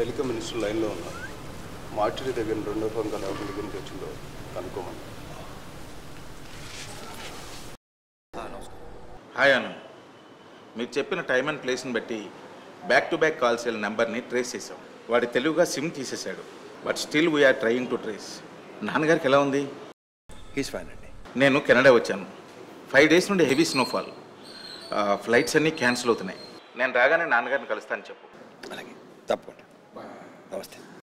telecom minister లైన్లో ఉన్నారు మార్చిడి దగ్గర రెండో ఫోన్ కాల్ ఎవరి దగ్గర నుంచి వచ్చిందో కనుక్కోమని హాయ్ అను మీరు చెప్పిన టైం అండ్ ప్లేస్ని బట్టి బ్యాక్ టు బ్యాక్ కాల్స్ వెళ్ళిన నెంబర్ని ట్రేస్ చేసాం వాడి తెలుగుగా సిమ్ తీసేశాడు but still we are trying to trace నాన్నగారికి ఎలా ఉంది హీస్ ఫైన్ అండి నేను కెనడా వచ్చాను ఫైవ్ డేస్ నుండి హెవీ స్నోఫాల్ ఫ్లైట్స్ అన్నీ క్యాన్సిల్ అవుతున్నాయి నేను రాగానే నాన్నగారిని కలుస్తాను చెప్పు అలాగే తప్పకుండా నమస్తే